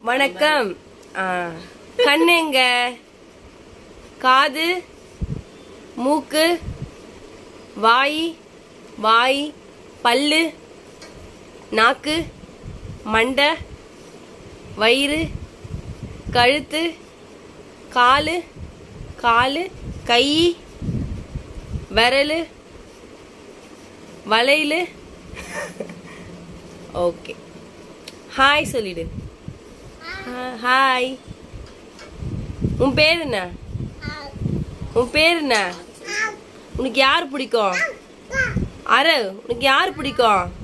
வணக்கம் ஆ, கண்ணு எங்க காது மூக்கு வாய் வாய் பல்லு நாக்கு மண்டை வயிறு கழுத்து காலு காலு கை விரலு வளையலு ஓகே ஹாய் சொல்லிடு ஹா- ஹாய் உன் பேர் என்ன உன் பேர் என்ன உனக்கு யார் பிடிக்கும் அர உனக்கு யார் பிடிக்கும்